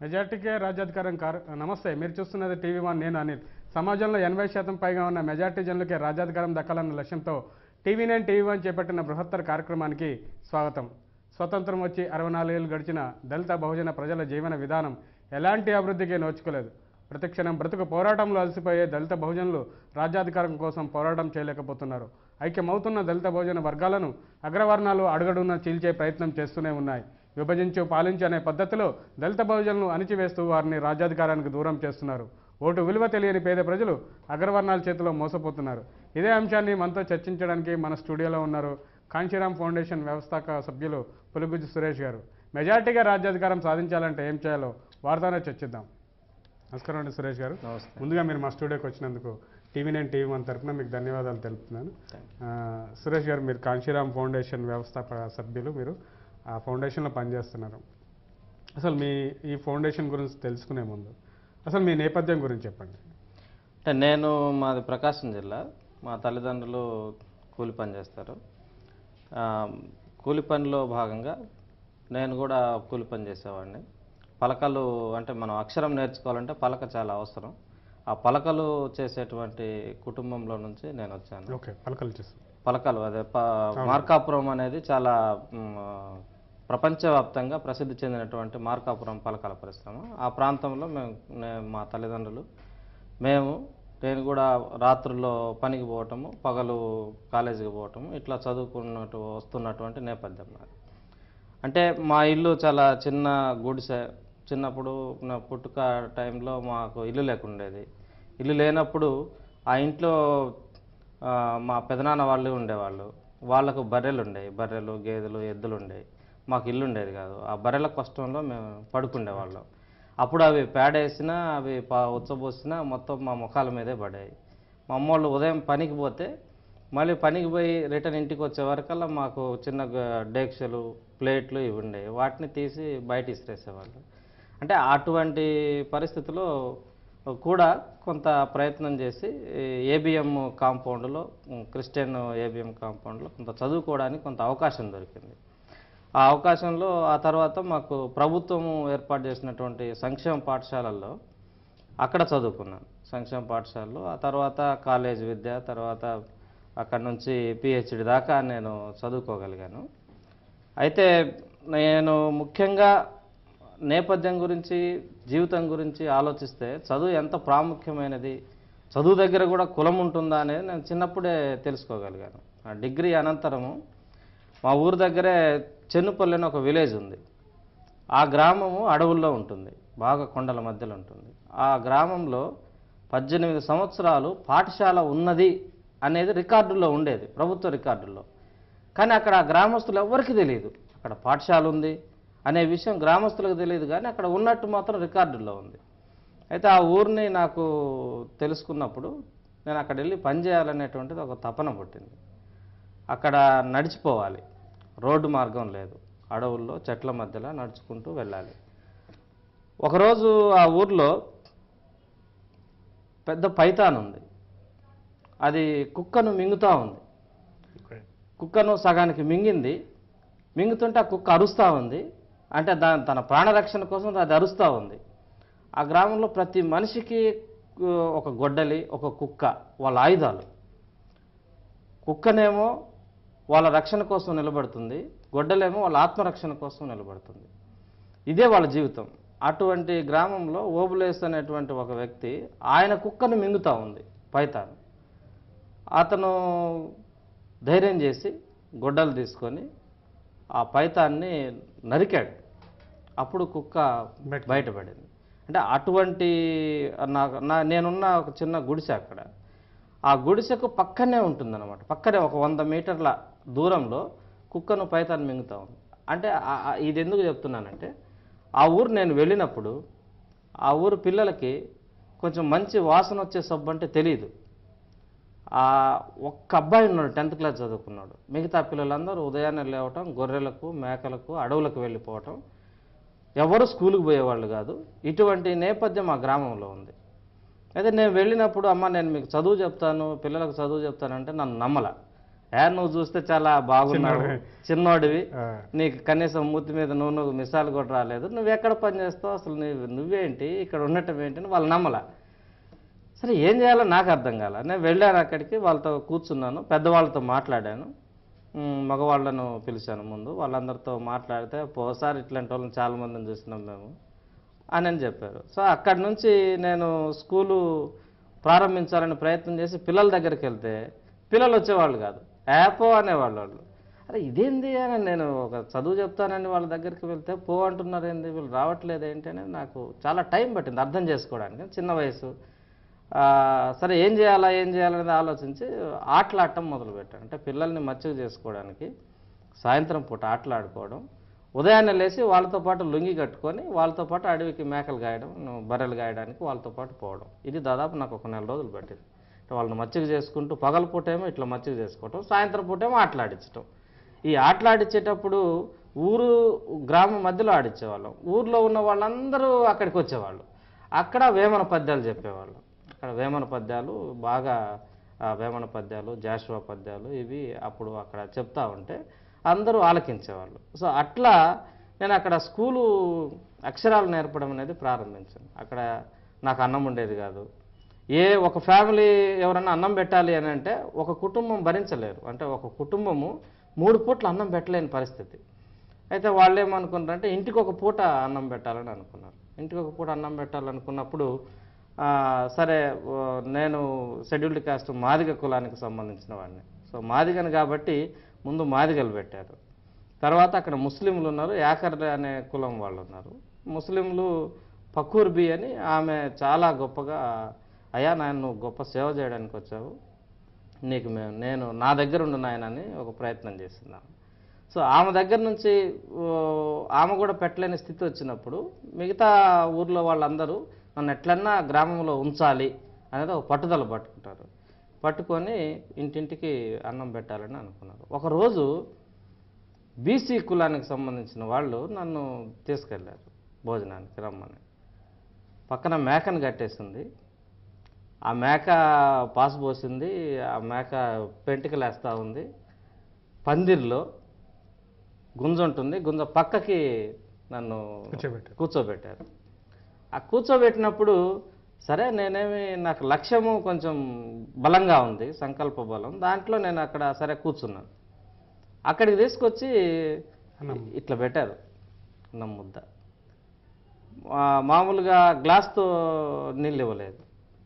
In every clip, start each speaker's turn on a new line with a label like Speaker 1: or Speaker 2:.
Speaker 1: మెజార్టీకే రాజ్యాధికారం కార్ నమస్తే మీరు చూస్తున్నది టీవీ వన్ నేను అనిల్ సమాజంలో ఎనభై శాతం పైగా ఉన్న మెజార్టీ జనులకే రాజ్యాధికారం దక్కాలన్న లక్ష్యంతో టీవీ నైన్ టీవీ వన్ చేపట్టిన బృహత్తర కార్యక్రమానికి స్వాగతం స్వతంత్రం వచ్చి అరవై నాలుగేళ్లు గడిచిన దళిత బహుజన ప్రజల జీవన విధానం ఎలాంటి అభివృద్ధికి నోచుకోలేదు ప్రతిక్షణం బ్రతుకు పోరాటంలో అలసిపోయే దళిత బహుజనులు రాజ్యాధికారం కోసం పోరాటం చేయలేకపోతున్నారు ఐక్యమవుతున్న దళిత బహుజన వర్గాలను అగ్రవర్ణాలు అడుగడున్న చీల్చే ప్రయత్నం చేస్తూనే ఉన్నాయి విభజించు పాలించు అనే పద్ధతిలో దళిత బహుజనులను అణిచివేస్తూ వారిని రాజ్యాధికారానికి దూరం చేస్తున్నారు ఓటు విలువ తెలియని పేద ప్రజలు అగ్రవర్ణాల చేతిలో మోసపోతున్నారు ఇదే అంశాన్ని మనతో చర్చించడానికి మన స్టూడియోలో ఉన్నారు కాంచీరామ్ ఫౌండేషన్ వ్యవస్థాపక సభ్యులు పులుగుజ్జు సురేష్ గారు మెజార్టీగా రాజ్యాధికారం సాధించాలంటే ఏం చేయాలో వారితోనే చర్చిద్దాం నమస్కారం అండి సురేష్ గారు
Speaker 2: నమస్తే
Speaker 1: ముందుగా మీరు మా స్టూడియోకి వచ్చినందుకు టీవీ నైన్ టీవీ వన్ తరఫున మీకు ధన్యవాదాలు తెలుపుతున్నాను ఆ, సురేష్ గారు మీరు కాంశీరామ్ ఫౌండేషన్ వ్యవస్థాపక సభ్యులు మీరు ఆ ఫౌండేషన్లో పనిచేస్తున్నారు అసలు మీ ఈ ఫౌండేషన్ గురించి తెలుసుకునే ముందు అసలు మీ నేపథ్యం గురించి చెప్పండి
Speaker 2: అంటే నేను మాది ప్రకాశం జిల్లా మా తల్లిదండ్రులు కూలి పని చేస్తారు ఆ, కూలి పనిలో భాగంగా నేను కూడా కూలి పని చేసేవాడిని పలకలు అంటే మనం అక్షరం నేర్చుకోవాలంటే పలక చాలా అవసరం ఆ పలకలు చేసేటువంటి కుటుంబంలో నుంచి నేను వచ్చాను
Speaker 1: ఓకే పలకలు చేస్తాం
Speaker 2: పలకలు అదే ప మార్కాపురం అనేది చాలా మ్, ప్రపంచవ్యాప్తంగా ప్రసిద్ధి చెందినటువంటి మార్కాపురం పలకల పరిశ్రమ ఆ ప్రాంతంలో మేము నే- మా తల్లిదండ్రులు మేము నేను కూడా రాత్రుల్లో పనికి పోవటము పగలు కాలేజీకి పోవటము ఇట్లా చదువుకున్నట్టు వస్తున్నటువంటి నేపథ్యం నాది అంటే మా ఇల్లు చాలా చిన్న గుడిసె చిన్నప్పుడు నా పుట్టుక టైంలో మాకు ఇల్లు లేకుండేది ఇల్లు లేనప్పుడు ఆ ఇంట్లో ఆ, మా పెదనాన్న వాళ్ళు ఉండేవాళ్ళు వాళ్ళకు బర్రెలు ఉండేవి బర్రెలు గేదెలు ఎద్దులు ఉండేవి మాకు ఇల్లు ఉండేది కాదు ఆ బర్రెల కష్టంలో మేము పడుకుండేవాళ్ళం అప్పుడు అవి పేడేసినా అవి పా ఉచ్చబోసినా మొత్తం మా ముఖాల మీదే పడేవి మా అమ్మోళ్ళు ఉదయం పనికి పోతే మళ్ళీ పనికి పోయి రిటర్న్ ఇంటికి వచ్చే వరకల్లా మాకు చిన్న గ- డేక్షలు ప్లేట్లు ఇవి ఉండేవి వాటిని తీసి బయట ఇసిరేసేవాళ్ళు అంటే అటువంటి పరిస్థితిలో కూడా కొంత ప్రయత్నం చేసి ఏబిఎం కాంపౌండ్లో ఉమ్, క్రిస్టియన్ ఏబిఎం కాంపౌండ్లో కొంత చదువుకోవడానికి కొంత అవకాశం దొరికింది ఆ అవకాశంలో ఆ తర్వాత మాకు ప్రభుత్వం ఏర్పాటు చేసినటువంటి సంక్షేమ పాఠశాలల్లో అక్కడ చదువుకున్నాను సంక్షేమ పాఠశాలలో ఆ తర్వాత కాలేజ్ విద్య తర్వాత అక్కడ నుంచి పిహెచ్డి దాకా నేను చదువుకోగలిగాను అయితే నేను ముఖ్యంగా నేపథ్యం గురించి జీవితం గురించి ఆలోచిస్తే చదువు ఎంత ప్రాముఖ్యమైనది చదువు దగ్గర కూడా కులం ఉంటుందా అనేది నేను చిన్నప్పుడే తెలుసుకోగలిగాను ఆ డిగ్రీ అనంతరము మా ఊరు దగ్గరే చెన్నుపల్లి అని ఒక విలేజ్ ఉంది ఆ గ్రామము అడవుల్లో ఉంటుంది బాగా కొండల మధ్యలో ఉంటుంది ఆ గ్రామంలో పద్దెనిమిది సంవత్సరాలు పాఠశాల ఉన్నది అనేది రికార్డుల్లో ఉండేది ప్రభుత్వ రికార్డుల్లో కానీ అక్కడ ఆ గ్రామస్తులు ఎవరికి తెలియదు అక్కడ పాఠశాల ఉంది అనే విషయం గ్రామస్తులకు తెలియదు కానీ అక్కడ ఉన్నట్టు మాత్రం రికార్డుల్లో ఉంది అయితే ఆ ఊరిని నాకు తెలుసుకున్నప్పుడు నేను అక్కడ వెళ్ళి పని చేయాలనేటువంటిది ఒక తపన పుట్టింది అక్కడ నడిచిపోవాలి రోడ్డు మార్గం లేదు అడవుల్లో చెట్ల మధ్యలో నడుచుకుంటూ వెళ్ళాలి ఒకరోజు ఆ ఊర్లో పెద్ద పైతాన్ ఉంది అది కుక్కను మింగుతూ ఉంది
Speaker 1: ఓకే
Speaker 2: కుక్కను సగానికి మింగింది మింగుతుంటే ఆ కుక్క అరుస్తూ ఉంది అంటే దాని తన ప్రాణరక్షణ కోసం అది అరుస్తూ ఉంది ఆ గ్రామంలో ప్రతి మనిషికి కు- ఒక గొడ్డలి ఒక కుక్క వాళ్ళ ఆయుధాలు కుక్కనేమో వాళ్ళ రక్షణ కోసం నిలబడుతుంది గొడ్డలేమో వాళ్ళ ఆత్మరక్షణ కోసం నిలబడుతుంది ఇదే వాళ్ళ జీవితం అటువంటి గ్రామంలో ఓబులేస్ అనేటువంటి ఒక వ్యక్తి ఆయన కుక్కను మింగుతా ఉంది పైతాను అతను ధైర్యం చేసి గొడ్డలు తీసుకొని ఆ పైతాన్ని నరికాడు అప్పుడు కుక్క
Speaker 1: బయట-
Speaker 2: బయటపడింది అంటే అటువంటి నా నా నేనున్న ఒక చిన్న గుడిసె అక్కడ ఆ గుడిసెకు పక్కనే ఉంటుందన్నమాట పక్కనే ఒక వంద మీటర్ల దూరంలో కుక్కను పైతాన్ని మింగుతా ఉంది అంటే ఆ- ఆ- ఇది ఎందుకు చెప్తున్నానంటే ఆ ఊరు నేను వెళ్ళినప్పుడు ఆ ఊరు పిల్లలకి కొంచెం మంచి వాసన వచ్చే సబ్బు అంటే తెలియదు ఆ ఒక్క అబ్బాయి ఉన్నాడు టెన్త్ క్లాస్ చదువుకున్నాడు మిగతా పిల్లలందరూ ఉదయాన్నే లేవటం గొర్రెలకు మేకలకు అడవులకు వెళ్ళిపోవటం ఎవరు స్కూల్కి పోయేవాళ్ళు కాదు ఇటువంటి నేపథ్యం మా గ్రామంలో ఉంది అయితే నేను వెళ్ళినప్పుడు అమ్మ నేను మీకు చదువు చెప్తాను పిల్లలకు చదువు చెప్తానంటే నన్ను నమ్మల ఏ నువ్వు చూస్తే చాలా బాగున్నావు
Speaker 1: చిన్నోడివి.
Speaker 2: చిన్నోడివి
Speaker 1: ఆ,
Speaker 2: నీకు కనీసం మూతి మీద నువ్వు నువ్వు మిసాలు కూడా రాలేదు నువ్వు ఎక్కడ పని చేస్తావు అసలు నువ్వు నువ్వేంటి ఇక్కడ ఉండటం ఏంటి అని వాళ్ళు నమ్మల సరే ఏం చేయాలో నాకు అర్థం కాల నేను వెళ్ళాను అక్కడికి వాళ్ళతో కూర్చున్నాను పెద్దవాళ్ళతో మాట్లాడాను ఉమ్, మగవాళ్ళను పిలిచాను ముందు వాళ్ళందరితో మాట్లాడితే పోసారి ఇట్లాంటి వాళ్ళని చాలా మందిని చూసినాం మేము అని అని చెప్పారు సో అక్కడి నుంచి నేను స్కూలు ప్రారంభించాలని ప్రయత్నం చేసి పిల్లల దగ్గరికి వెళ్తే పిల్లలు వచ్చేవాళ్ళు కాదు యాపో అనేవాళ్ళు వాళ్ళు అరే ఇదేంది అని నేను ఒక చదువు చెప్తానని వాళ్ళ దగ్గరికి వెళ్తే పో అంటున్నారు ఏంది వీళ్ళు రావట్లేదు ఏంటి అని నాకు చాలా టైం పట్టింది అర్థం చేసుకోవడానికి చిన్న వయసు ఆ, సరే ఏం చేయాలా ఏం చేయాలనేది ఆలోచించి ఆటలాడటం మొదలుపెట్టాను అంటే పిల్లల్ని మచ్చిక చేసుకోవడానికి సాయంత్రం పూట ఆటలాడుకోవడం ఉదయాన్నే లేచి వాళ్ళతో పాటు లుంగి కట్టుకొని వాళ్ళతో పాటు అడవికి మేకలు గాయడం బర్రెలు గాయడానికి వాళ్ళతో పాటు పోవడం ఇది దాదాపు నాకు ఒక నెల రోజులు పట్టింది అంటే వాళ్ళని మచ్చిక చేసుకుంటూ పగల పూటేమో ఇట్లా మచ్చిక చేసుకోవటం సాయంత్రం పూటేమో ఆటలాడించటం ఈ ఆటలాడించేటప్పుడు ఊరు గ్రామం మధ్యలో ఆడించేవాళ్ళం ఊర్లో ఉన్న వాళ్ళందరూ అక్కడికి వచ్చేవాళ్ళు అక్కడ వేమన పద్యాలు చెప్పేవాళ్ళు అక్కడ వేమన పద్యాలు బాగా ఆ, వేమన పద్యాలు జాషువా పద్యాలు ఇవి అప్పుడు అక్కడ చెప్తా ఉంటే అందరూ ఆలకించేవాళ్ళు సో అట్లా నేను అక్కడ స్కూలు అక్షరాలు నేర్పడం అనేది ప్రారంభించాను అక్కడ నాకు అన్నం ఉండేది కాదు ఏ ఒక ఫ్యామిలీ ఎవరన్నా అన్నం పెట్టాలి అని అంటే ఒక కుటుంబం భరించలేరు అంటే ఒక కుటుంబము మూడు పూట్ల అన్నం పెట్టలేని పరిస్థితి అయితే వాళ్ళు ఏమనుకున్నారంటే ఇంటికి ఒక పూట అన్నం పెట్టాలని అనుకున్నారు ఇంటికి ఒక పూట అన్నం పెట్టాలనుకున్నప్పుడు ఆ, సరే ఓ, నేను షెడ్యూల్డ్ కాస్ట్ మాదిగ కులానికి సంబంధించిన వాడిని సో మాదిగని కాబట్టి ముందు మాదిగలు పెట్టారు తర్వాత అక్కడ ముస్లింలు ఉన్నారు యాకర్ అనే కులం వాళ్ళు ఉన్నారు ముస్లింలు పకూర్ బి అని ఆమె చాలా గొప్పగా అయ్యా నాయన నువ్వు గొప్ప సేవ చేయడానికి వచ్చావు నీకు మేము నేను నా దగ్గర ఉండు నాయన అని ఒక ప్రయత్నం చేస్తున్నాను సో ఆమె దగ్గర నుంచి ఓ, ఆమె కూడా పెట్టలేని స్థితి వచ్చినప్పుడు మిగతా ఊర్లో వాళ్ళందరూ నన్ను ఎట్లన్నా గ్రామంలో ఉంచాలి అనేది ఒక పట్టుదల పట్టుకుంటారు పట్టుకొని ఇంటింటికి అన్నం పెట్టాలని అనుకున్నారు ఒకరోజు బీసీ కులానికి సంబంధించిన వాళ్ళు నన్ను తీసుకెళ్ళారు భోజనానికి రమ్మని పక్కన మేకను కట్టేసింది ఆ మేక పాసు పోసింది ఆ మేక పెంటికలు వేస్తూ ఉంది పందిర్లో గుంజ ఉంటుంది గుంజ పక్కకి నన్ను
Speaker 1: కూర్చోబెట్టారు
Speaker 2: కూర్చోబెట్టారు ఆ కూర్చోబెట్టినప్పుడు సరే నేనేమి నాకు లక్ష్యము కొంచెం బలంగా ఉంది సంకల్ప బలం దాంట్లో నేను అక్కడ సరే కూర్చున్నాను అక్కడికి తీసుకొచ్చి
Speaker 1: అన్నం.
Speaker 2: ఇట్లా పెట్టారు అన్నం ముద్ద ఆ, మామూలుగా గ్లాస్తో నీళ్ళు ఇవ్వలేదు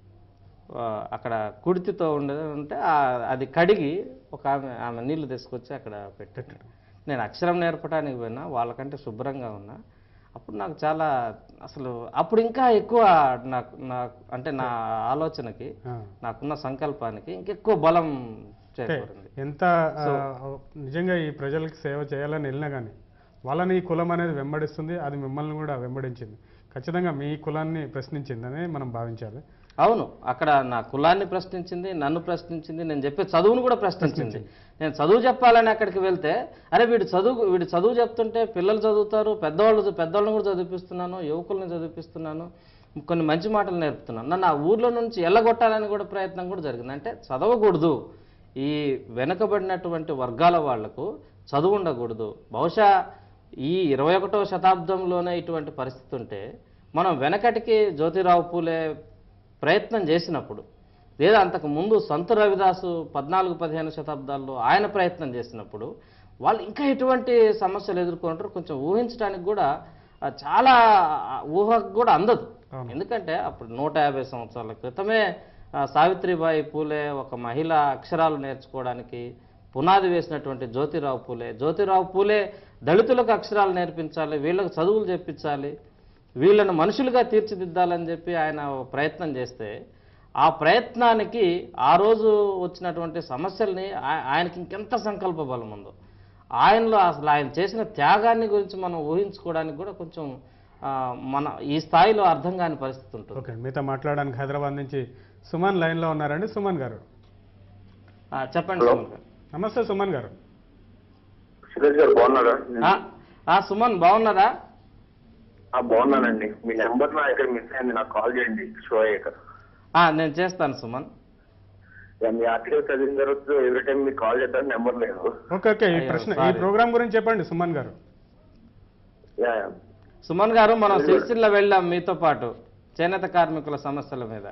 Speaker 2: ఆ, అక్కడ కుడితితో ఉండేది ఉంటే ఆ- అది కడిగి ఒక ఆమె ఆమె నీళ్లు తీసుకొచ్చి అక్కడ పెట్టాడు నేను అక్షరం నేర్పడానికి పోయినా వాళ్ళకంటే శుభ్రంగా ఉన్నా అప్పుడు నాకు చాలా అసలు అప్పుడు ఇంకా ఎక్కువ నాకు నాకు అంటే నా ఆలోచనకి
Speaker 1: ఆ.
Speaker 2: నాకున్న సంకల్పానికి ఇంకెక్కువ బలం
Speaker 1: అంటే
Speaker 2: చేకూరింది
Speaker 1: ఎంత ఆ, నిజంగా ఈ ప్రజలకు సేవ చేయాలని వెళ్ళినా కానీ వాళ్ళని ఈ కులం అనేది వెంబడిస్తుంది అది మిమ్మల్ని కూడా వెంబడించింది ఖచ్చితంగా మీ కులాన్ని ప్రశ్నించిందని మనం భావించాలి
Speaker 2: అవును అక్కడ నా కులాన్ని ప్రశ్నించింది నన్ను ప్రశ్నించింది నేను చెప్పే చదువును కూడా ప్రశ్నించింది నేను చదువు చెప్పాలని అక్కడికి వెళ్తే అరే వీడు చదువు వీడు చదువు చెప్తుంటే పిల్లలు చదువుతారు పెద్దవాళ్ళు పెద్దవాళ్ళని కూడా చదివిపిస్తున్నాను యువకుల్ని చదివిపిస్తున్నాను కొన్ని మంచి మాటలు నేర్పుతున్నాను నన్ను ఆ ఊర్లో నుంచి ఎల్లగొట్టాలని కూడా ప్రయత్నం కూడా జరిగింది అంటే చదవకూడదు ఈ వెనుకబడినటువంటి వర్గాల వాళ్లకు చదువు ఉండకూడదు బహుశా ఈ ఇరవై ఒకటవ శతాబ్దంలోనే ఇటువంటి పరిస్థితి ఉంటే మనం వెనకటికి జ్యోతిరావు పూలే ప్రయత్నం చేసినప్పుడు లేదా అంతకు ముందు సంత రవిదాసు పద్నాలుగు పదిహేను శతాబ్దాల్లో ఆయన ప్రయత్నం చేసినప్పుడు వాళ్ళు ఇంకా ఎటువంటి సమస్యలు ఎదుర్కొంటారు కొంచెం ఊహించడానికి కూడా ఆ, చాలా ఆ, ఊహకు కూడా అందదు
Speaker 1: అవును.
Speaker 2: ఎందుకంటే అప్పుడు నూట యాభై సంవత్సరాల క్రితమే ఆ, సావిత్రిబాయి పూలే ఒక మహిళ అక్షరాలు నేర్చుకోవడానికి పునాది వేసినటువంటి జ్యోతిరావు పూలే జ్యోతిరావు పూలే దళితులకు అక్షరాలు నేర్పించాలి వీళ్ళకు చదువులు చెప్పించాలి వీళ్ళను మనుషులుగా తీర్చిదిద్దాలని చెప్పి ఆయన ప్రయత్నం చేస్తే ఆ ప్రయత్నానికి ఆ రోజు వచ్చినటువంటి సమస్యల్ని ఆ- ఆయనకి ఇంకెంత సంకల్ప బలం ఉందో ఆయనలో అసలు ఆయన చేసిన త్యాగాన్ని గురించి మనం ఊహించుకోవడానికి కూడా కొంచెం ఆ, మన ఈ స్థాయిలో అర్థం కాని పరిస్థితి ఉంటుంది
Speaker 1: ఓకే మీతో మాట్లాడడానికి హైదరాబాద్ నుంచి సుమన్ లైన్లో ఉన్నారండి సుమన్ గారు
Speaker 2: ఆ, చెప్పండి సుమన్ గారు
Speaker 1: నమస్తే సుమన్ గారు
Speaker 3: సురేష్ గారు బాగున్నారా
Speaker 2: ఆ, ఆ, సుమన్ బాగున్నారా
Speaker 3: ఆ, బాగున్నానండి మీ నెంబర్ నా దగ్గర మిస్ అయింది నాకు కాల్ చేయండి షో అయ్యాక
Speaker 2: ఆ, నేను చేస్తాను సుమన్
Speaker 3: యా, మీ ఆర్టికల్ చదివిన తర్వాత ఎవ్రీ టైం మీకు కాల్ చేద్దాం నెంబర్ లేదు
Speaker 1: ఓకే ఓకే ఈ
Speaker 2: అయ్యో,
Speaker 1: ప్రశ్న ఈ
Speaker 2: sorry.
Speaker 1: ప్రోగ్రామ్ గురించి చెప్పండి సుమన్ గారు
Speaker 3: యా యా.
Speaker 2: సుమన్ గారు మనం సిరిసిల్ల వెళ్ళాం మీతో పాటు చేనేత కార్మికుల సమస్యల మీద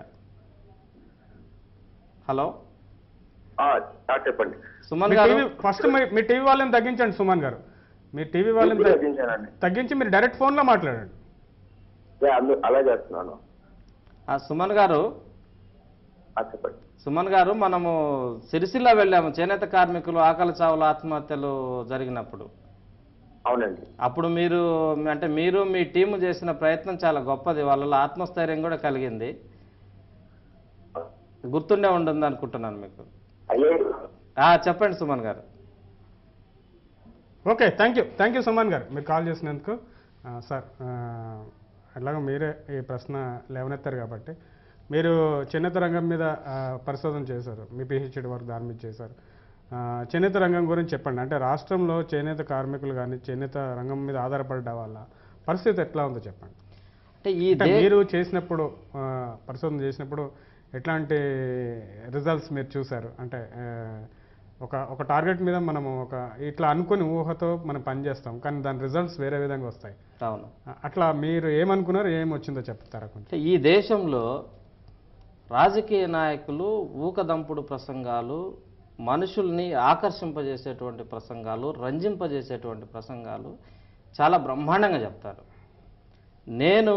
Speaker 2: హలో
Speaker 3: ఆ, ఆ, చెప్పండి
Speaker 2: సుమన్ గారు
Speaker 1: ఫస్ట్ మీ టీవీ వాళ్ళని తగ్గించండి సుమన్ గారు మీ టీవీ వాళ్ళని
Speaker 3: ఇప్పుడు
Speaker 1: తగ్గి-
Speaker 3: తగ్గించానండి
Speaker 1: తగ్గించి మీరు డైరెక్ట్ ఫోన్లో మాట్లాడండి
Speaker 3: యా, అందు- అలా చేస్తున్నాను
Speaker 2: ఆ, సుమన్ గారు
Speaker 3: ఆ, చెప్పండి
Speaker 2: సుమన్ గారు మనము సిరిసిల్ల వెళ్ళాము చేనేత కార్మికులు ఆకలి చావుల ఆత్మహత్యలు జరిగినప్పుడు
Speaker 3: అవునండి
Speaker 2: అప్పుడు మీరు అంటే మీరు మీ టీము చేసిన ప్రయత్నం చాలా గొప్పది వాళ్ళలో ఆత్మస్థైర్యం కూడా కలిగింది గుర్తుండే ఉంటుంది అనుకుంటున్నాను మీకు
Speaker 3: అయ్యో
Speaker 2: ఆ, చెప్పండి Suman garu
Speaker 1: okay thank you thank you Suman garu మీరు కాల్ చేసినందుకు ఆ, సార్ ఆ, ఎలాగో మీరే ఈ ప్రశ్న లేవనెత్తారు కాబట్టి మీరు చేనేత రంగం మీద ఆ, పరిశోధన చేశారు మీ పిహెచ్డి వరకు దాని మీద చేశారు ఆ, చేనేత రంగం గురించి చెప్పండి అంటే రాష్ట్రంలో చేనేత కార్మికులు కానీ చేనేత రంగం మీద ఆధారపడ్డ వాళ్ళ పరిస్థితి ఎట్లా ఉందో చెప్పండి
Speaker 2: అంటే ఈ
Speaker 1: అంటే
Speaker 2: దే
Speaker 1: మీరు చేసినప్పుడు ఆ, పరిశోధన చేసినప్పుడు ఎట్లాంటి రిజల్ట్స్ మీరు చూశారు అంటే ఆ, ఒక ఒక టార్గెట్ మీద మనము ఒక ఇట్లా అనుకుని ఊహతో మనం పని చేస్తాం కానీ దాని రిజల్ట్స్ వేరే విధంగా వస్తాయి
Speaker 2: అవును
Speaker 1: ఆ, అట్లా మీరు ఏమనుకున్నారు ఏం వచ్చిందో చెప్తారా కొంచెం
Speaker 2: అంటే ఈ దేశంలో రాజకీయ నాయకులు ఊకదంపుడు ప్రసంగాలు మనుషుల్ని ఆకర్షింపజేసేటువంటి ప్రసంగాలు రంజింపజేసేటువంటి ప్రసంగాలు చాలా బ్రహ్మాండంగా చెప్తారు నేను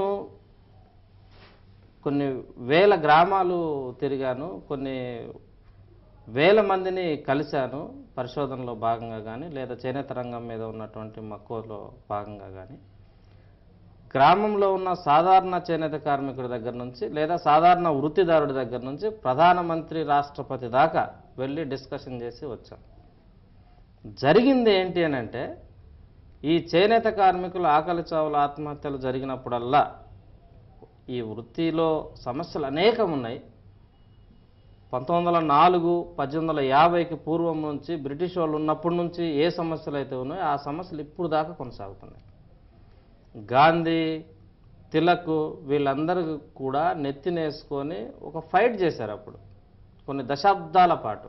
Speaker 2: కొన్ని వేల గ్రామాలు తిరిగాను కొన్ని వేల మందిని కలిశాను పరిశోధనలో భాగంగా కానీ లేదా చేనేత రంగం మీద ఉన్నటువంటి మక్కువలో భాగంగా కానీ గ్రామంలో ఉన్న సాధారణ చేనేత కార్మికుడి దగ్గర నుంచి లేదా సాధారణ వృత్తిదారుడి దగ్గర నుంచి ప్రధానమంత్రి రాష్ట్రపతి దాకా వెళ్ళి డిస్కషన్ చేసి వచ్చాం జరిగింది ఏంటి అని అంటే ఈ చేనేత కార్మికుల ఆకలి చావుల ఆత్మహత్యలు జరిగినప్పుడల్లా ఈ వృత్తిలో సమస్యలు అనేకం ఉన్నాయి పంతొమ్మిది వందల నాలుగు పద్దెనిమిది వందల యాభైకి పూర్వం నుంచి బ్రిటిష్ వాళ్ళు ఉన్నప్పటి నుంచి ఏ సమస్యలు అయితే ఉన్నాయో ఆ సమస్యలు ఇప్పుడు దాకా కొనసాగుతున్నాయి గాంధీ తిలక్ వీళ్ళందరూ కూడా నెత్తినేసుకొని ఒక ఫైట్ చేశారు అప్పుడు కొన్ని దశాబ్దాల పాటు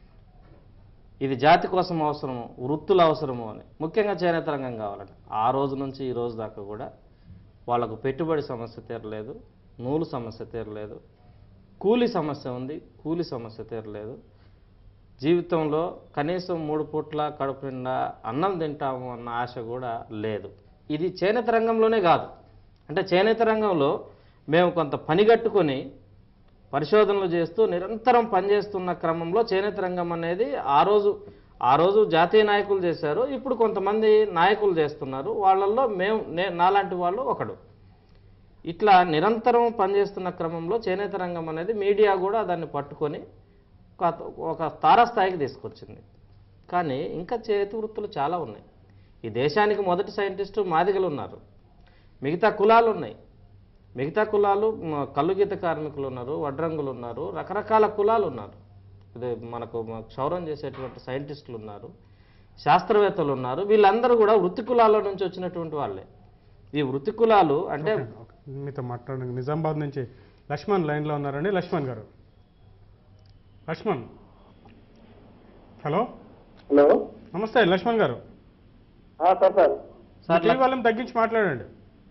Speaker 2: ఇది జాతి కోసం అవసరము వృత్తులు అవసరము అని ముఖ్యంగా చేనేత రంగం కావాలని ఆ రోజు నుంచి ఈ రోజు దాకా కూడా వాళ్ళకు పెట్టుబడి సమస్య తీరలేదు నూలు సమస్య తీరలేదు కూలి సమస్య ఉంది కూలి సమస్య తీరలేదు జీవితంలో కనీసం మూడు పూట్ల కడుపు నిండా అన్నం తింటాము అన్న ఆశ కూడా లేదు ఇది చేనేత రంగంలోనే కాదు అంటే చేనేత రంగంలో మేము కొంత పనిగట్టుకొని పరిశోధనలు చేస్తూ నిరంతరం పనిచేస్తున్న క్రమంలో చేనేత రంగం అనేది ఆ రోజు ఆ రోజు జాతీయ నాయకులు చేశారు ఇప్పుడు కొంతమంది నాయకులు చేస్తున్నారు వాళ్ళల్లో మేము నే నాలాంటి వాళ్ళు ఒకడు ఇట్లా నిరంతరం పనిచేస్తున్న క్రమంలో చేనేత రంగం అనేది మీడియా కూడా దాన్ని పట్టుకొని ఒక ఒక తారాస్థాయికి తీసుకొచ్చింది కానీ ఇంకా చేతి వృత్తులు చాలా ఉన్నాయి ఈ దేశానికి మొదటి సైంటిస్టు మాదిగలు ఉన్నారు మిగతా కులాలు ఉన్నాయి మిగతా కులాలు మ, కల్లుగీత కార్మికులు ఉన్నారు వడ్రంగులు ఉన్నారు రకరకాల కులాలు ఉన్నారు ఇది మనకు మ- క్షౌరం చేసేటువంటి సైంటిస్టులు ఉన్నారు శాస్త్రవేత్తలు ఉన్నారు వీళ్ళందరూ కూడా వృత్తి కులాల నుంచి వచ్చినటువంటి వాళ్ళే ఈ వృత్తి కులాలు అంటే
Speaker 1: ఓకే, మీతో మాట్లాడండి నిజామాబాద్ నుంచి లక్ష్మణ్ లైన్లో ఉన్నారండి లక్ష్మణ్ గారు లక్ష్మణ్ హలో
Speaker 3: హలో
Speaker 1: నమస్తే లక్ష్మణ్ గారు
Speaker 3: సార్ సార్
Speaker 2: సార్
Speaker 1: టీవీ వాళ్ళని తగ్గించి మాట్లాడండి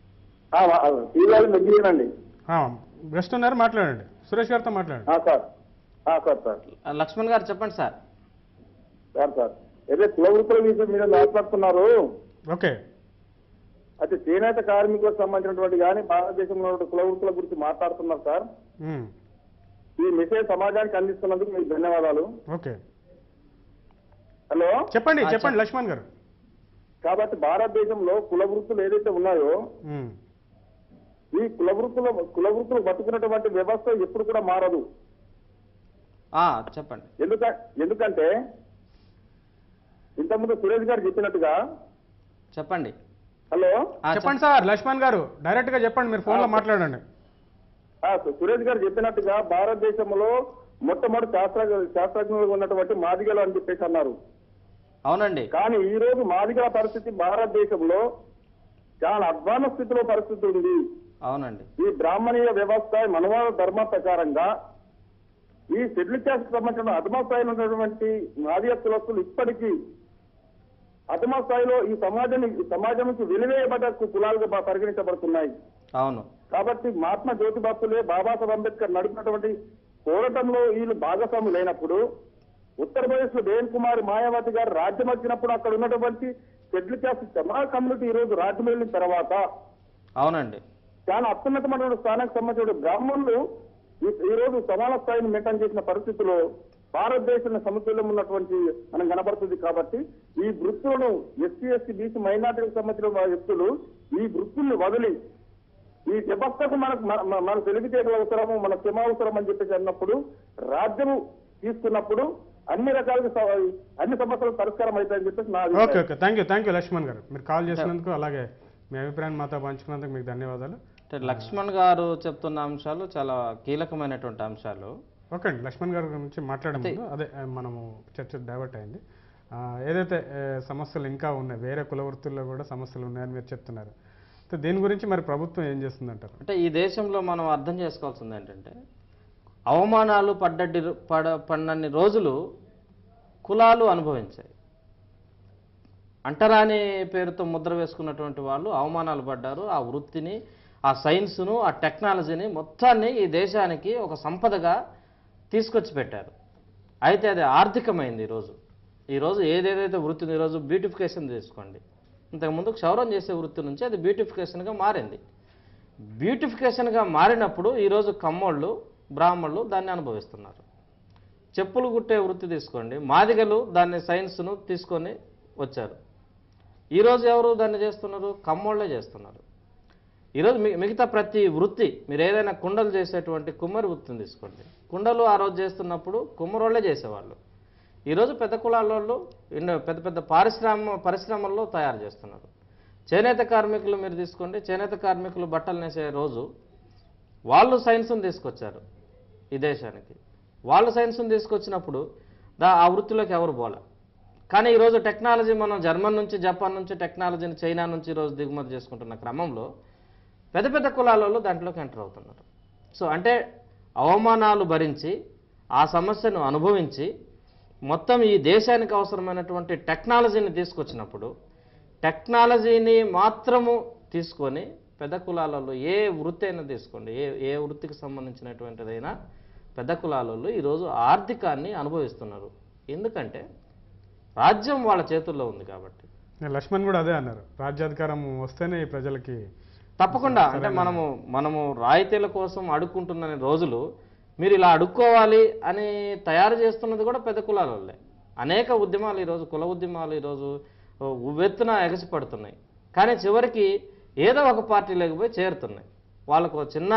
Speaker 3: టీవీ వాళ్ళు దగ్గరేనండి
Speaker 1: గెస్ట్ ఉన్నారు మాట్లాడండి సురేష్ గారితో మాట్లాడండి
Speaker 3: సార్ సార్ సార్
Speaker 2: లక్ష్మణ్ గారు చెప్పండి సార్
Speaker 3: సార్ సార్ ఏదో కుల వృత్తుల విషయం మీద మాట్లాడుతున్నారు
Speaker 1: ఓకే
Speaker 3: అయితే చేనేత కార్మికులకు సంబంధించినటువంటి కానీ భారతదేశంలో ఉన్న కుల వృత్తుల గురించి మాట్లాడుతున్నారు సార్
Speaker 1: ఉమ్,
Speaker 3: ఈ మెసేజ్ సమాజానికి అందిస్తున్నందుకు మీకు ధన్యవాదాలు
Speaker 1: ఓకే
Speaker 3: హలో
Speaker 1: చెప్పండి
Speaker 2: ఆ,
Speaker 1: చెప్పండి
Speaker 2: చెప్-
Speaker 1: లక్ష్మణ్ గారు
Speaker 3: కాబట్టి భారతదేశంలో కుల వృత్తులు ఏదైతే ఉన్నాయో
Speaker 1: ఉమ్,
Speaker 3: ఈ కుల వృత్తుల కుల వృత్తులు బతుకున్నటువంటి వ్యవస్థ ఎప్పుడు కూడా మారదు
Speaker 2: ఆ, చెప్పండి
Speaker 3: ఎందుక ఎందుకంటే ఇంతకుముందు సురేష్ గారు చెప్పినట్టుగా
Speaker 2: చెప్పండి
Speaker 3: హలో
Speaker 2: ఆ, చెప్-
Speaker 1: చెప్పండి సార్ లక్ష్మణ్ గారు డైరెక్ట్ గా చెప్పండి మీరు ఫోన్లో
Speaker 3: ఆ,
Speaker 1: మాట్లాడండి
Speaker 3: ఆ, సు- సురేష్ గారు చెప్పినట్టుగా భారతదేశంలో మొట్టమొదటి శాస్త్ర శాస్త్రజ్ఞులుగా ఉన్నటువంటి మాదిగలు అని చెప్పేసి అన్నారు
Speaker 2: అవునండి
Speaker 3: కానీ ఈ రోజు మాదిగల పరిస్థితి భారతదేశంలో చాలా అధ్వాన స్థితిలో పరిస్థితి ఉంది
Speaker 2: అవునండి
Speaker 3: ఈ బ్రాహ్మణీయ వ్యవస్థ మనవాద ధర్మ ప్రకారంగా ఈ షెడ్యూల్ క్యాస్ట్ సంబంధించిన అధమ స్థాయిలో ఉన్నటువంటి మాదిగ కులస్తులు ఇప్పటికీ అధమ స్థాయిలో ఈ సమాజం ఈ సమాజం నుంచి వెలివేయబడ్డ కులాలుగా బా- పరిగణించబడుతున్నాయి
Speaker 2: అవును
Speaker 3: కాబట్టి మహాత్మా జ్యోతిబా ఫులే బాబాసాహెబ్ అంబేద్కర్ నడిపినటువంటి పోరాటంలో వీళ్ళు భాగస్వాములు లేనప్పుడు ఉత్తరప్రదేశ్ లో దేవన్ కుమార్ మాయావతి గారు రాజ్యం వచ్చినప్పుడు అక్కడ ఉన్నటువంటి షెడ్యూల్ క్యాస్ట్ జమా కమ్యూనిటీ ఈ రోజు రాజ్యం వెళ్ళిన తర్వాత
Speaker 2: అవునండి
Speaker 3: చాలా అత్యున్నతమైన స్థానానికి సంబంధించిన బ్రాహ్మణులు ఈ- ఈ రోజు సమాన స్థాయిని మెయింటైన్ చేసిన పరిస్థితుల్లో భారతదేశంలో సమతుల్యం ఉన్నటువంటి మనం కనబడుతుంది కాబట్టి ఈ వృత్తులను ఎస్సీ ఎస్టీ బీసీ మైనార్టీలకు సంబంధించిన వ్యక్తులు ఈ వృత్తుల్ని వదిలి ఈ వ్యవస్థకు మనకు మన- మన- మన తెలివితేటలు అవసరము మన క్షమ అవసరం అని చెప్పేసి అన్నప్పుడు రాజ్యము తీసుకున్నప్పుడు అన్ని రకాలుగా స- అన్ని సమస్యలు పరిష్కారం అవుతాయని చెప్పేసి నా
Speaker 1: ఓకే
Speaker 3: అభిప్రాయం.
Speaker 1: Okay thank you thank you Lakshman garu మీరు కాల్ చేసినందుకు అలాగే మీ అభిప్రాయాన్ని మాతో పంచుకున్నందుకు మీకు ధన్యవాదాలు
Speaker 2: అంటే లక్ష్మణ్ గారు చెప్తున్న అంశాలు చాలా కీలకమైనటువంటి అంశాలు
Speaker 1: ఓకే అండి లక్ష్మణ్ గారి గురించి మాట్లాడే ముందు అదే ఆ, మనము చర్చ డైవర్ట్ అయింది ఆ, ఏదైతే ఏ, సమస్యలు ఇంకా ఉన్నాయి వేరే కుల వృత్తుల్లో కూడా సమస్యలు ఉన్నాయని మీరు చెప్తున్నారు సో దీని గురించి మరి ప్రభుత్వం ఏం చేస్తుందంటారు
Speaker 2: అంటే ఈ దేశంలో మనం అర్థం చేసుకోవాల్సింది ఏంటంటే అవమానాలు పడ్డటి పడ పడినన్ని రోజులు కులాలు అనుభవించాయి అంటరాని పేరుతో ముద్ర వేసుకున్నటువంటి వాళ్ళు అవమానాలు పడ్డారు ఆ వృత్తిని ఆ సైన్స్ను ఆ టెక్నాలజీని మొత్తాన్ని ఈ దేశానికి ఒక సంపదగా తీసుకొచ్చి పెట్టారు అయితే అది ఆర్థికమైంది ఈరోజు ఈరోజు ఏదేదైతే వృత్తి ఉందో, ఈరోజు బ్యూటిఫికేషన్ తీసుకోండి ఇంతకుముందు క్షౌరం చేసే వృత్తి నుంచి అది బ్యూటిఫికేషన్గా మారింది బ్యూటిఫికేషన్గా మారినప్పుడు ఈరోజు కమ్మోళ్ళు బ్రాహ్మణులు దాన్ని అనుభవిస్తున్నారు చెప్పులు కుట్టే వృత్తి తీసుకోండి మాదిగలు దాన్ని సైన్స్ను తీసుకొని వచ్చారు ఈరోజు ఎవరు దాన్ని చేస్తున్నారు కమ్మోళ్ళే చేస్తున్నారు ఈరోజు మి- మిగతా ప్రతి వృత్తి మీరు ఏదైనా కుండలు చేసేటువంటి కుమ్మరి వృత్తిని తీసుకోండి కుండలు ఆ రోజు చేస్తున్నప్పుడు కుమ్మరోళ్ళే చేసేవాళ్ళు ఈరోజు పెద్ద కులాల వాళ్ళు ఎన్నో పెద్ద పెద్ద పారిశ్రామ పరిశ్రమల్లో తయారు చేస్తున్నారు చేనేత కార్మికులు మీరు తీసుకోండి చేనేత కార్మికులు బట్టలు నేసే రోజు వాళ్ళు సైన్స్ని తీసుకొచ్చారు ఈ దేశానికి వాళ్ళు సైన్స్ని తీసుకొచ్చినప్పుడు దా ఆ వృత్తిలోకి ఎవరు పోలే కానీ ఈరోజు టెక్నాలజీ మనం జర్మన్ నుంచి జపాన్ నుంచి టెక్నాలజీని చైనా నుంచి ఈరోజు దిగుమతి చేసుకుంటున్న క్రమంలో పెద్ద పెద్ద కులాల వాళ్ళు దాంట్లోకి ఎంటర్ అవుతున్నారు సో అంటే అవమానాలు భరించి ఆ సమస్యను అనుభవించి మొత్తం ఈ దేశానికి అవసరమైనటువంటి టెక్నాలజీని తీసుకొచ్చినప్పుడు టెక్నాలజీని మాత్రము తీసుకొని పెద్ద కులాలలో ఏ వృత్తి అయినా తీసుకోండి ఏ ఏ వృత్తికి సంబంధించినటువంటిదైనా పెద్ద కులాలలో ఈరోజు ఆర్థికాన్ని అనుభవిస్తున్నారు ఎందుకంటే రాజ్యం వాళ్ళ చేతుల్లో ఉంది కాబట్టి
Speaker 1: లక్ష్మణ్ కూడా అదే అన్నారు రాజ్యాధికారం వస్తేనే ఈ ప్రజలకి
Speaker 2: తప్పకుండా అంటే మనము మనము రాయితీల కోసం అడుక్కుంటున్న రోజులు మీరు ఇలా అడుక్కోవాలి అని తయారు చేస్తున్నది కూడా పెద్ద కులాల వాళ్ళే అనేక ఉద్యమాలు ఈరోజు కుల ఉద్యమాలు ఈరోజు ఉవ్వెత్తున ఎగసిపడుతున్నాయి కానీ చివరికి ఏదో ఒక పార్టీలోకి పోయి చేరుతున్నాయి వాళ్ళకు ఒక చిన్న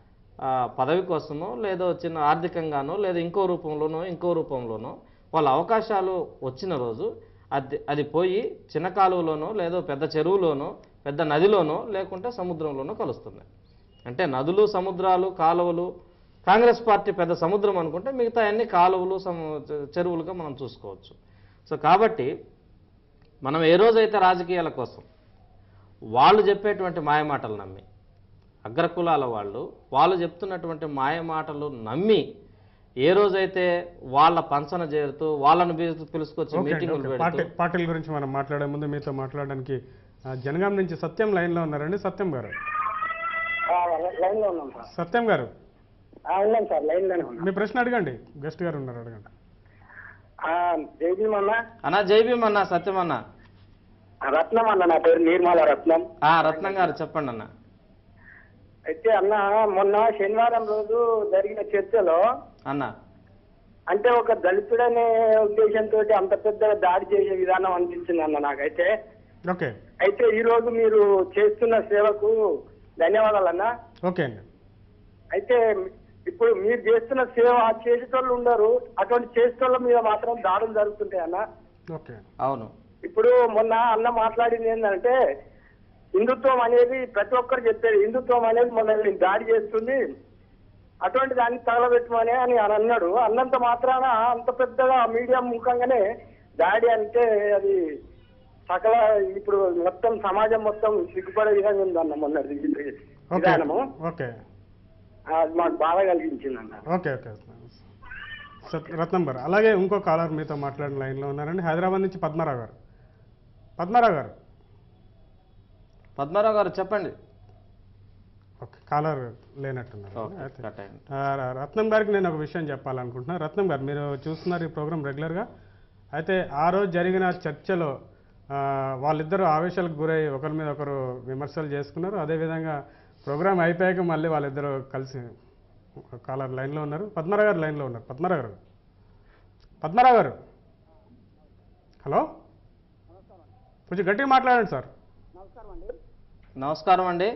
Speaker 2: ఆ, పదవి కోసమో లేదో చిన్న ఆర్థికంగానో లేదా ఇంకో రూపంలోనో ఇంకో రూపంలోనో వాళ్ళ అవకాశాలు వచ్చిన రోజు అది అది పోయి చిన్న కాలువలోనో లేదో పెద్ద చెరువులోనో పెద్ద నదిలోనో లేకుంటే సముద్రంలోనో కలుస్తున్నాయి అంటే నదులు సముద్రాలు కాలువలు కాంగ్రెస్ పార్టీ పెద్ద సముద్రం అనుకుంటే మిగతా అన్ని కాలువలు సము చెరువులుగా మనం చూసుకోవచ్చు సో కాబట్టి మనం ఏ రోజైతే రాజకీయాల కోసం వాళ్ళు చెప్పేటువంటి మాయమాటలు నమ్మి అగ్రకులాల వాళ్ళు వాళ్ళు చెప్తున్నటువంటి మాయమాటలు నమ్మి ఏ రోజైతే వాళ్ళ పంచన చేరుతూ వాళ్ళని పిలుచు- పిలుచుకొచ్చి
Speaker 1: ఓకే అండి,
Speaker 2: మీటింగులు
Speaker 1: ఓకే.
Speaker 2: పెడుతూ
Speaker 1: పార్టీ పార్టీల గురించి మనం మాట్లాడే ముందు మీతో మాట్లాడడానికి ఆ, జనగాం నుంచి సత్యం లైన్లో ఉన్నారండి సత్యం గారు
Speaker 4: లైన్ లో ఉన్నాం సార్
Speaker 1: సత్యం గారు
Speaker 4: ఆ, ఉన్నాం సార్ లైన్ లోనే ఉన్నాం
Speaker 1: మీ ప్రశ్న అడగండి గెస్ట్ గారు ఉన్నారు అడగండి
Speaker 4: ఆ, జైభీమ్ అన్న
Speaker 2: అన్నా జై భీమ్ అన్న సత్యం అన్న
Speaker 4: రత్నం అన్న నా పేరు నిర్మల రత్నం
Speaker 2: ఆ, రత్నం గారు చెప్పండి అన్న
Speaker 4: అయితే అన్న మొన్న శనివారం రోజు జరిగిన చర్చలో
Speaker 2: అన్న
Speaker 4: అంటే ఒక దళితుడనే ఉద్దేశంతో అంత పెద్ద దాడి చేసే విధానం అనిపించింది అన్న నాకైతే
Speaker 1: ఓకే
Speaker 4: అయితే ఈ రోజు మీరు చేస్తున్న సేవకు ధన్యవాదాలు అన్న
Speaker 1: ఓకే అండి
Speaker 4: అయితే ఇప్పుడు మీరు చేస్తున్న సేవ చేసేటోళ్ళు ఉండరు అటువంటి చేసేటోళ్ళ మీద మాత్రం దాడులు జరుగుతుంటాయి అన్న
Speaker 1: ఓకే
Speaker 2: అవును
Speaker 4: ఇప్పుడు మొన్న అన్న మాట్లాడింది ఏంటంటే హిందుత్వం అనేది ప్రతి ఒక్కరు చెప్పారు హిందుత్వం అనేది మనల్ని దాడి చేస్తుంది అటువంటి దాన్ని తగలబెట్టమని అని ఆయన అన్నాడు అన్నంత మాత్రాన అంత పెద్దగా మీడియా ముఖంగానే దాడి అంటే అది సకల ఇప్పుడు మొత్తం సమాజం మొత్తం సిగ్గుపడే విధంగా ఉందన్న మొన్న
Speaker 1: ఓకే
Speaker 4: విధానము
Speaker 1: ఓకే
Speaker 4: అది మాకు బాధ కలిగించింది అన్న
Speaker 1: ఓకే ఓకే సత్- రత్నం గారు అలాగే ఇంకో కాలర్ మీతో మాట్లాడిన లైన్లో ఉన్నారండి హైదరాబాద్ నుంచి పద్మారావు గారు పద్మారావు గారు
Speaker 2: పద్మారావు గారు చెప్పండి
Speaker 1: ఓకే కాలర్ లేనట్టున్నారు
Speaker 2: ఓకే
Speaker 1: అయితే
Speaker 2: కట్ అయింది
Speaker 1: ఆ, ర- రత్నం గారికి నేను ఒక విషయం చెప్పాలనుకుంటున్నాను రత్నం గారు మీరు చూస్తున్నారు ఈ ప్రోగ్రామ్ రెగ్యులర్గా అయితే ఆ రోజు జరిగిన చర్చలో ఆ, వాళ్ళిద్దరూ ఆవేశాలకు గురై ఒకరి మీద ఒకరు విమర్శలు చేసుకున్నారు అదేవిధంగా ప్రోగ్రామ్ అయిపోయాక మళ్ళీ వాళ్ళిద్దరూ కలిసి కాలర్ లైన్లో ఉన్నారు పద్మారావు గారు లైన్లో ఉన్నారు పద్మారావు గారు పద్మారావు గారు హలో కొంచెం గట్టిగా మాట్లాడండి సార్
Speaker 2: నమస్కారం అండి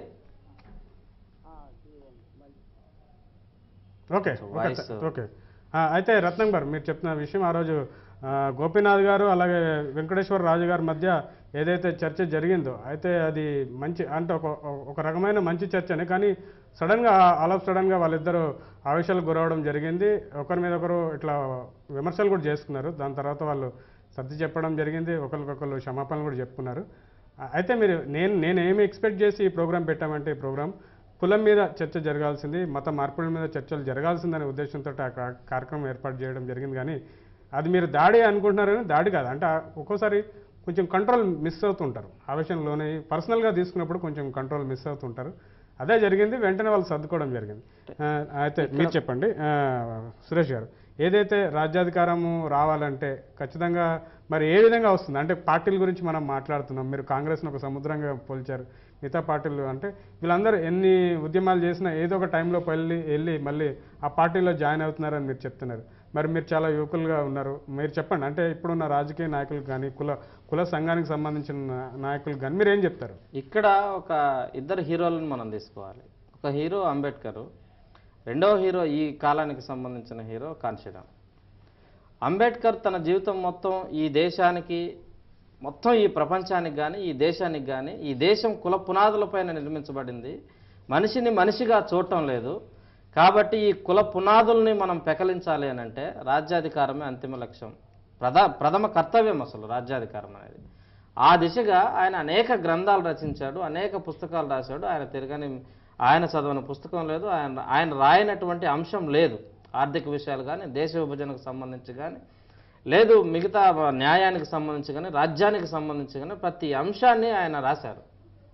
Speaker 1: ఓకే
Speaker 2: So,
Speaker 1: ఓకే
Speaker 2: voice,
Speaker 1: త- ఓకే ఆ, అయితే రత్నం గారు మీరు చెప్తున్న విషయం ఆ రోజు ఆ, గోపీనాథ్ గారు అలాగే వెంకటేశ్వర రాజు గారి మధ్య ఏదైతే చర్చ జరిగిందో అయితే అది మంచి అంటే ఒక ఒక రకమైన మంచి చర్చనే కానీ సడన్గా ఆల్ ఆఫ్ సడన్గా వాళ్ళిద్దరూ ఆవేశాలకు గురవడం జరిగింది ఒకరి మీద ఒకరు ఇట్లా విమర్శలు కూడా చేసుకున్నారు దాని తర్వాత వాళ్ళు సర్ది చెప్పడం జరిగింది ఒకరికొకరు క్షమాపణలు కూడా చెప్పుకున్నారు ఆ, అయితే మీరు నేను నేను ఏమి ఎక్స్పెక్ట్ చేసి ఈ ప్రోగ్రాం పెట్టామంటే ఈ ప్రోగ్రాం కులం మీద చర్చ జరగాల్సింది మత మార్పుల మీద చర్చలు జరగాల్సిందనే ఉద్దేశంతో ఆ కా- కార్యక్రమం ఏర్పాటు చేయడం జరిగింది కానీ అది మీరు దాడి అనుకుంటున్నారు కానీ దాడి కాదు అంటే ఆ ఒక్కోసారి కొంచెం కంట్రోల్ మిస్ అవుతుంటారు ఆవేశంలోనే పర్సనల్గా తీసుకున్నప్పుడు కొంచెం కంట్రోల్ మిస్ అవుతుంటారు అదే జరిగింది వెంటనే వాళ్ళు సర్దుకోవడం జరిగింది ఆ, అయితే మీరు చెప్పండి ఆ, సురేష్ గారు ఏదైతే రాజ్యాధికారము రావాలంటే ఖచ్చితంగా మరి ఏ విధంగా వస్తుంది అంటే పార్టీల గురించి మనం మాట్లాడుతున్నాం మీరు కాంగ్రెస్ను ఒక సముద్రంగా పోల్చారు మిగతా పార్టీలు అంటే వీళ్ళందరూ ఎన్ని ఉద్యమాలు చేసినా ఏదో ఒక టైంలో వెళ్ళి వెళ్ళి మళ్ళీ ఆ పార్టీలో జాయిన్ అవుతున్నారని మీరు చెప్తున్నారు మరి మీరు చాలా యువకులుగా ఉన్నారు మీరు చెప్పండి అంటే ఇప్పుడున్న రాజకీయ నాయకులకు కానీ కుల కుల సంఘానికి సంబంధించిన నా- నాయకులకు కానీ మీరు ఏం చెప్తారు
Speaker 2: ఇక్కడ ఒక ఇద్దరు హీరోలను మనం తీసుకోవాలి ఒక హీరో అంబేద్కర్ రెండవ హీరో ఈ కాలానికి సంబంధించిన హీరో కాన్షీరామ్ అంబేద్కర్ తన జీవితం మొత్తం ఈ దేశానికి మొత్తం ఈ ప్రపంచానికి కానీ ఈ దేశానికి కానీ ఈ దేశం కుల పునాదులపైన నిర్మించబడింది మనిషిని మనిషిగా చూడటం లేదు కాబట్టి ఈ కుల పునాదుల్ని మనం పెకలించాలి అని అంటే రాజ్యాధికారమే అంతిమ లక్ష్యం ప్రధా ప్రథమ కర్తవ్యం అసలు రాజ్యాధికారం అనేది ఆ దిశగా ఆయన అనేక గ్రంథాలు రచించాడు అనేక పుస్తకాలు రాశాడు ఆయన తిరగని ఆయన చదవని పుస్తకం లేదు ఆయన ఆయన రాయనటువంటి అంశం లేదు ఆర్థిక విషయాలు కానీ దేశ విభజనకు సంబంధించి కానీ లేదు మిగతా న్యాయానికి సంబంధించి కానీ రాజ్యానికి సంబంధించి కానీ ప్రతి అంశాన్ని ఆయన రాశారు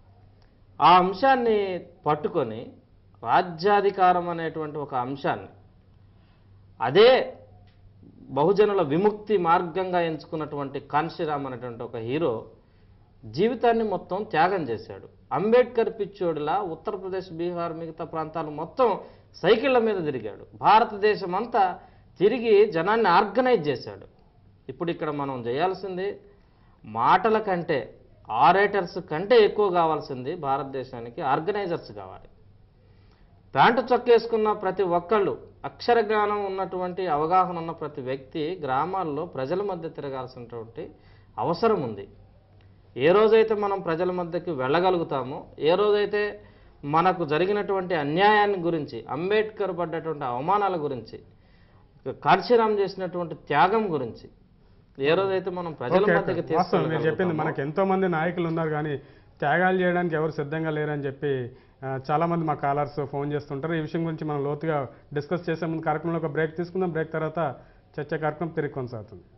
Speaker 2: ఆ అంశాన్ని పట్టుకొని రాజ్యాధికారం అనేటువంటి ఒక అంశాన్ని అదే బహుజనుల విముక్తి మార్గంగా ఎంచుకున్నటువంటి కాన్షీరామ్ అనేటువంటి ఒక హీరో జీవితాన్ని మొత్తం త్యాగం చేశాడు అంబేద్కర్ పిచ్చోడిలా ఉత్తరప్రదేశ్ బీహార్ మిగతా ప్రాంతాలు మొత్తం సైకిళ్ళ మీద తిరిగాడు భారతదేశం అంతా తిరిగి జనాన్ని ఆర్గనైజ్ చేశాడు ఇప్పుడు ఇక్కడ మనం చేయాల్సింది మాటల కంటే ఆరేటర్స్ కంటే ఎక్కువ కావాల్సింది భారతదేశానికి ఆర్గనైజర్స్ కావాలి ప్యాంటు చొక్కేసుకున్న ప్రతి ఒక్కళ్ళు అక్షర జ్ఞానం ఉన్నటువంటి అవగాహన ఉన్న ప్రతి వ్యక్తి గ్రామాల్లో ప్రజల మధ్య తిరగాల్సినటువంటి అవసరం ఉంది ఏ రోజైతే మనం ప్రజల మధ్యకి వెళ్ళగలుగుతామో ఏ రోజైతే మనకు జరిగినటువంటి అన్యాయాన్ని గురించి అంబేద్కర్ పడ్డటువంటి అవమానాల గురించి కాంశీరామ్ చేసినటువంటి త్యాగం గురించి ఏ రోజైతే మనం ప్రజల
Speaker 1: ఓకే,
Speaker 2: మధ్యకి
Speaker 1: ఓకే. వాస్తవం మీరు చెప్పింది
Speaker 2: తీసుకెళ్ళగలుగుతామో,
Speaker 1: మనకు ఎంతో మంది నాయకులు ఉన్నారు కానీ త్యాగాలు చేయడానికి ఎవరు సిద్ధంగా లేరని చెప్పి ఆ, చాలా మంది మా కాలర్స్ ఫోన్ చేస్తుంటారు ఈ విషయం గురించి మనం లోతుగా డిస్కస్ చేసే ముందు కార్యక్రమంలో ఒక బ్రేక్ తీసుకుందాం బ్రేక్ తర్వాత చర్చ కార్యక్రమం తిరిగి కొనసాగుతుంది